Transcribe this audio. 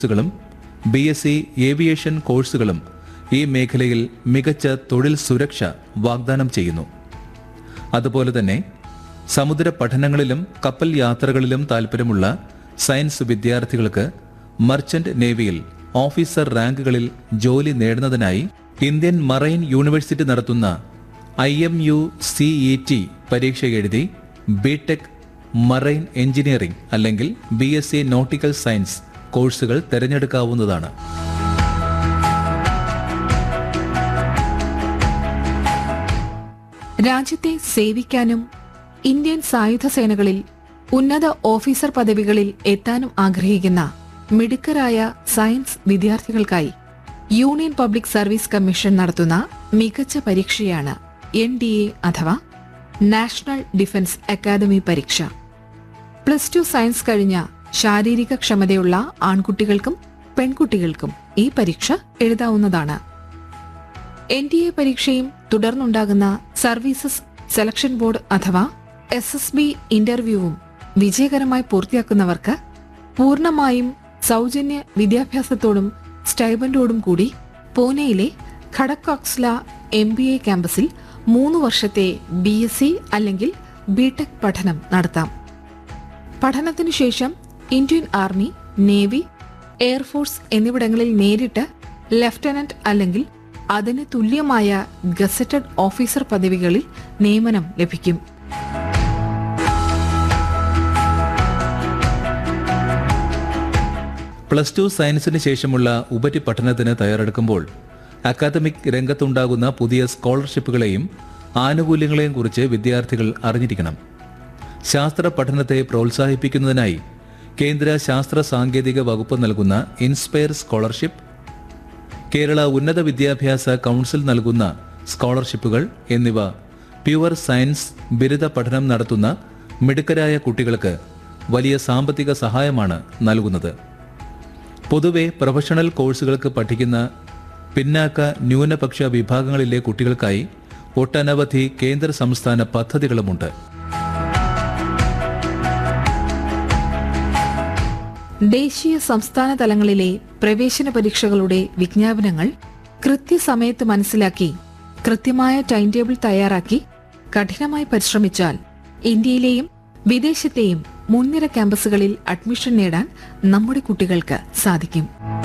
കോഴ്സുകളും B S C aviation കോഴ്സുകളും ഈ മേഖലയിൽ മികച്ച തൊഴിൽ സുരക്ഷ വാഗ്ദാനം ചെയ്യുന്നു അതുപോലെ തന്നെ സമുദ്ര പഠനങ്ങളിലും കപ്പൽ യാത്രകളിലും താൽപ്പര്യമുള്ള സയൻസ് വിദ്യാർത്ഥികൾക്ക് മർച്ചന്റ് നേവിയിൽ ഓഫീസർ റാങ്കുകളിൽ ജോലി നേടുന്നതിനായി ഇന്ത്യൻ മറൈൻ യൂണിവേഴ്സിറ്റി നടത്തുന്ന I M U CE T പരീക്ഷ എഴുതി ബിടെക് മറൈൻ എഞ്ചിനീയറിംഗ് അല്ലെങ്കിൽ B S C nautical science കോഴ്സുകൾ തിരഞ്ഞെടുക്കാവുന്നതാണ് രാജ്യത്തെ സേവിക്കാനും ഇന്ത്യൻ സായുധ സേനകളിൽ ഉന്നത ഓഫീസർ പദവികളിൽ എത്താനും ആഗ്രഹിക്കുന്ന മിടുക്കരായ സയൻസ് വിദ്യാർത്ഥികൾക്കായി യൂണിയൻ പബ്ലിക് സർവീസ് കമ്മീഷൻ നടത്തുന്ന മികച്ച പരീക്ഷയാണ് എൻ ഡി എ അഥവാ നാഷണൽ ഡിഫൻസ് അക്കാദമി പരീക്ഷ പ്ലസ് ടു സയൻസ് കഴിഞ്ഞ ശാരീരിക ക്ഷമതയുള്ള ആൺകുട്ടികൾക്കും പെൺകുട്ടികൾക്കും ഈ പരീക്ഷ എഴുതാവുന്നതാണ് എൻ ഡി എ പരീക്ഷയും തുടർന്നുണ്ടാകുന്ന സർവീസസ് സെലക്ഷൻ ബോർഡ് അഥവാ എസ് എസ് ബി ഇന്റർവ്യൂവും വിജയകരമായി പൂർത്തിയാക്കുന്നവർക്ക് പൂർണ്ണമായും സൗജന്യ വിദ്യാഭ്യാസത്തോടും സ്റ്റൈബൻഡോടും കൂടി പൂനെയിലെ ഖടക്കോക്സ്ല എം ബി എ ക്യാമ്പസിൽ മൂന്ന് വർഷത്തെ ബി എസ് സി അല്ലെങ്കിൽ ബിടെക് പഠനം നടത്താം പഠനത്തിനു ശേഷം ഇന്ത്യൻ ആർമി നേവി എയർഫോഴ്സ് എന്നിവിടങ്ങളിൽ നേരിട്ട് ലഫ്റ്റനന്റ് അല്ലെങ്കിൽ അതിന് തുല്യമായ ഗസറ്റഡ് ഓഫീസർ പദവികളിൽ നിയമനം ലഭിക്കും പ്ലസ് ടു സയൻസിന് ശേഷമുള്ള ഉപരിപഠനത്തിന് തയ്യാറെടുക്കുമ്പോൾ അക്കാദമിക് രംഗത്തുണ്ടാകുന്ന പുതിയ സ്കോളർഷിപ്പുകളെയും ആനുകൂല്യങ്ങളെയും കുറിച്ച് വിദ്യാർത്ഥികൾ അറിഞ്ഞിരിക്കണം ശാസ്ത്ര പഠനത്തെ പ്രോത്സാഹിപ്പിക്കുന്നതിനായി കേന്ദ്ര ശാസ്ത്ര സാങ്കേതിക വകുപ്പ് നൽകുന്ന ഇൻസ്പയർ സ്കോളർഷിപ്പ് കേരള ഉന്നത വിദ്യാഭ്യാസ കൗൺസിൽ നൽകുന്ന സ്കോളർഷിപ്പുകൾ എന്നിവ പ്യുവർ സയൻസ് ബിരുദ പഠനം നടത്തുന്ന മിടുക്കരായ കുട്ടികൾക്ക് വലിയ സാമ്പത്തിക സഹായമാണ് നൽകുന്നത് പൊതുവെ പ്രൊഫഷണൽ കോഴ്സുകൾക്ക് പഠിക്കുന്ന പിന്നാക്ക ന്യൂനപക്ഷ വിഭാഗങ്ങളിലെ കുട്ടികൾക്കായി ഒട്ടനവധി കേന്ദ്ര സംസ്ഥാന പദ്ധതികളുമുണ്ട് ദേശീയ സംസ്ഥാന തലങ്ങളിലെ പ്രവേശന പരീക്ഷകളുടെ വിജ്ഞാപനങ്ങൾ കൃത്യസമയത്ത് മനസ്സിലാക്കി കൃത്യമായ ടൈം ടേബിൾ തയ്യാറാക്കി കഠിനമായി പരിശ്രമിച്ചാൽ ഇന്ത്യയിലെയും വിദേശത്തെയും മുൻനിര ക്യാമ്പസുകളിൽ അഡ്മിഷൻ നേടാൻ നമ്മുടെ കുട്ടികൾക്ക് സാധിക്കും